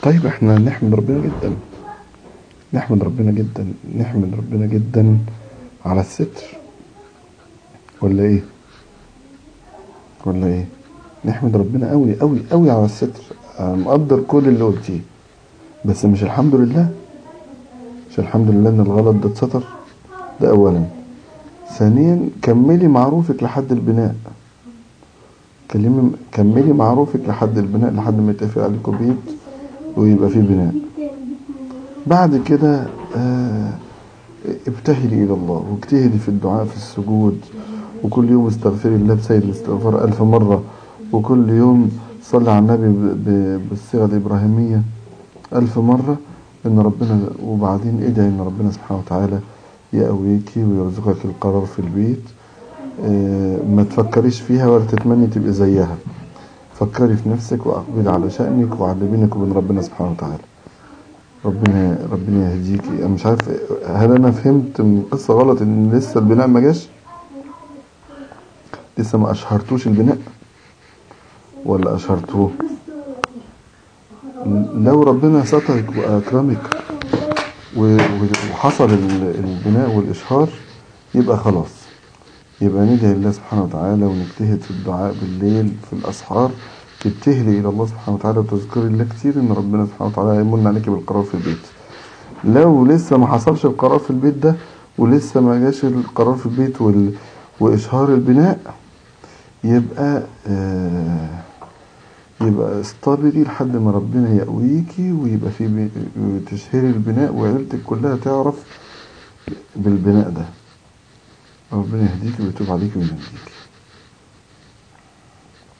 طيب احنا نحمد ربنا جدا نحمد ربنا جدا نحمد ربنا جدا على الستر ولا ايه ولا ايه نحمد ربنا قوي قوي قوي على الستر أنا مقدر كل اللي قلتيه بس مش الحمد لله مش الحمد لله ان الغلط ده اتستر ده اولا ثانيا كملي معروفك لحد البناء كلمي كملي معروفك لحد البناء لحد ما يتقفل عليكم بيت ويبقى فيه بناء بعد كده آه، ابتهلي إلى الله واجتهدي في الدعاء في السجود وكل يوم استغفري الله بسيد الاستغفار ألف مرة وكل يوم صلي على النبي ب- ب- بالصيغة الإبراهيمية ألف مرة إن ربنا وبعدين ادعي إن ربنا سبحانه وتعالى يقويكي ويرزقك القرار في البيت آه، ما تفكريش فيها ولا تتمني تبقي زيها فكري في نفسك وأقبلي على شأنك وعلى بينك وبين ربنا سبحانه وتعالى ربنا ربنا يهديكي انا مش عارف هل انا فهمت من القصه غلط ان لسه البناء ما جاش لسه ما اشهرتوش البناء ولا اشهرتوه لو ربنا سترك واكرمك و- و- وحصل ال- البناء والاشهار يبقى خلاص يبقى ندعي الله سبحانه وتعالى ونجتهد في الدعاء بالليل في الاسحار تبتهلي الى الله سبحانه وتعالى وتذكري الله كتير ان ربنا سبحانه وتعالى يمن عليك بالقرار في البيت لو لسه ما حصلش القرار في البيت ده ولسه ما جاش القرار في البيت وال... واشهار البناء يبقى آه يبقى استبري لحد ما ربنا يقويكي ويبقى في بي... تشهري البناء وعيلتك كلها تعرف بالبناء ده ربنا يهديكي ويتوب عليكي ويهديكي